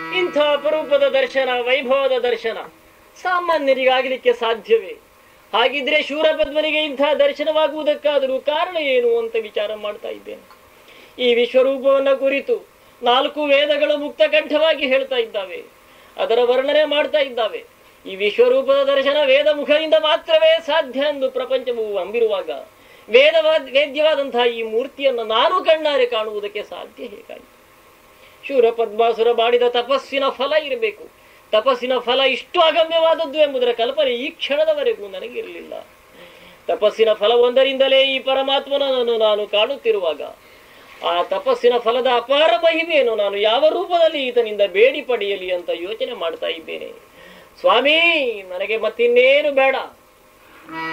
ಇಂಥ ಅಪರೂಪದ ದರ್ಶನ ವೈಭವದ ದರ್ಶನ ಸಾಮಾನ್ಯರಿಗಾಗಲಿಕ್ಕೆ ಸಾಧ್ಯವೇ ಹಾಗಿದ್ರೆ ಶೂರಪದ್ಮನಿಗೆ ಇಂಥ ದರ್ಶನವಾಗುವುದಕ್ಕಾದರೂ ಕಾರಣ ಏನು ಅಂತ ವಿಚಾರ ಮಾಡ್ತಾ ಇದ್ದೇನೆ ಈ ವಿಶ್ವರೂಪವನ್ನ ಕುರಿತು ನಾಲ್ಕು ವೇದಗಳು ಮುಕ್ತಕಂಠವಾಗಿ ಹೇಳ್ತಾ ಇದ್ದಾವೆ ಅದರ ವರ್ಣನೆ ಮಾಡ್ತಾ ಇದ್ದಾವೆ ಈ ವಿಶ್ವರೂಪದ ದರ್ಶನ ವೇದ ಮುಖದಿಂದ ಮಾತ್ರವೇ ಸಾಧ್ಯ ಎಂದು ಪ್ರಪಂಚವು ಅಂಬಿರುವಾಗ ವೇದವಾದ ವೇದ್ಯವಾದಂತಹ ಈ ಮೂರ್ತಿಯನ್ನು ನಾನು ಕಣ್ಣಾರೆ ಕಾಣುವುದಕ್ಕೆ ಸಾಧ್ಯ ಹೇಗಾಯಿತು ಶೂರ ಪದ್ಮಾಸುರ ಮಾಡಿದ ತಪಸ್ಸಿನ ಫಲ ಇರಬೇಕು ತಪಸ್ಸಿನ ಫಲ ಇಷ್ಟು ಅಗಮ್ಯವಾದದ್ದು ಎಂಬುದರ ಕಲ್ಪನೆ ಈ ಕ್ಷಣದವರೆಗೂ ನನಗಿರಲಿಲ್ಲ ತಪಸ್ಸಿನ ಫಲವೊಂದರಿಂದಲೇ ಈ ಪರಮಾತ್ಮನನ್ನು ನಾನು ಕಾಣುತ್ತಿರುವಾಗ ಆ ತಪಸ್ಸಿನ ಫಲದ ಅಪಾರ ಮಹಿಮೆಯನ್ನು ನಾನು ಯಾವ ರೂಪದಲ್ಲಿ ಈತನಿಂದ ಬೇಡಿ ಪಡೆಯಲಿ ಅಂತ ಯೋಚನೆ ಮಾಡ್ತಾ ಇದ್ದೇನೆ ಸ್ವಾಮಿ ನನಗೆ ಮತ್ತಿನ್ನೇನು ಬೇಡ